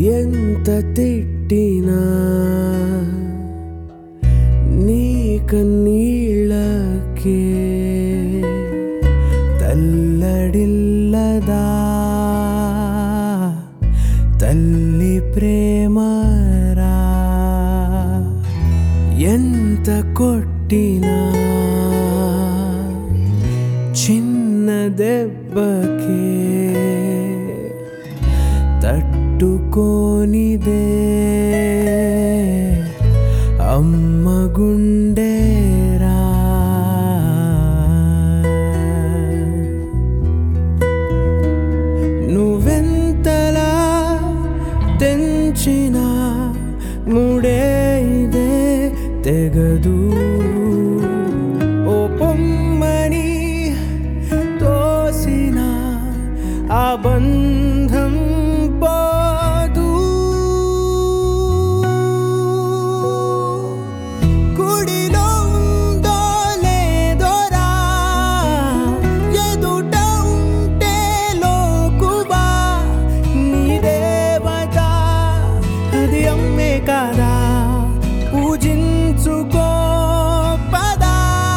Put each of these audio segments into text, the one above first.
ఎంత తిట్టినా నీ కన్నీళ్ళకే తల్లడిల్లదా తల్లి ప్రేమరా ఎంత కొట్టినా చిన్న దెబ్బకే తట్టుకోనిదే అమ్మ గుండెరా నువ్వెంతలా తెంచిన ముడే ఇదే తెగదు ఓ పొమ్మని తోసిన ఆ బంధం పోదు కుడిలో ఉందో లేదోరా ఎదుట ఉంటే లోకువా నీ దేవత అది అమ్మే కాదా పూజించుకో పదా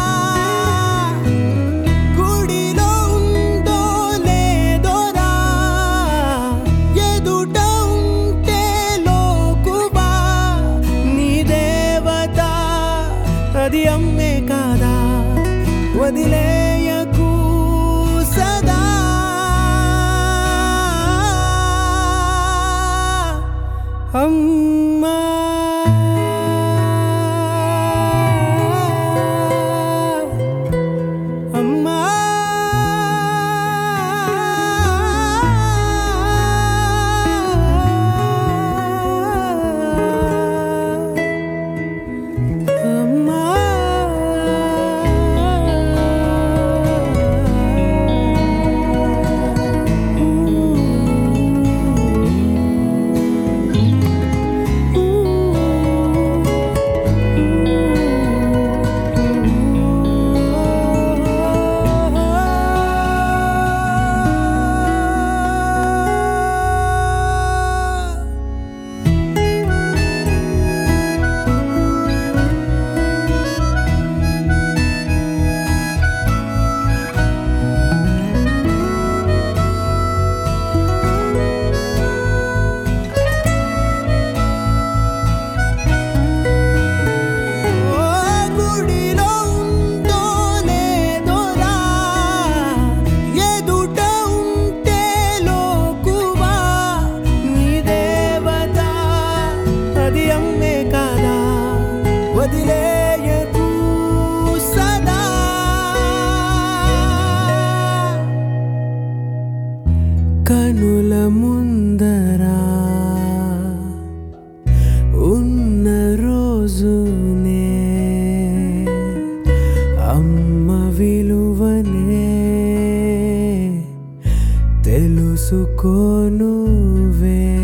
గుడిలో ఉందో లేదోరా ఎదుట ఉంటే లోకువా నీ దేవత అది అమ్మే కాదా వదిలేయకు సదా అమ్మా అమ్మా అమ్మా ఓ గుడిలో ఉందో లేదోరా ఎదుట ఉంటే లోకువా నీ దేవత అది అమ్మే కాదా వదిలేయకు సదా కనుల ముందరా ఉన్న రోజునే అమ్మ విలువనే తెలుసుకోనువే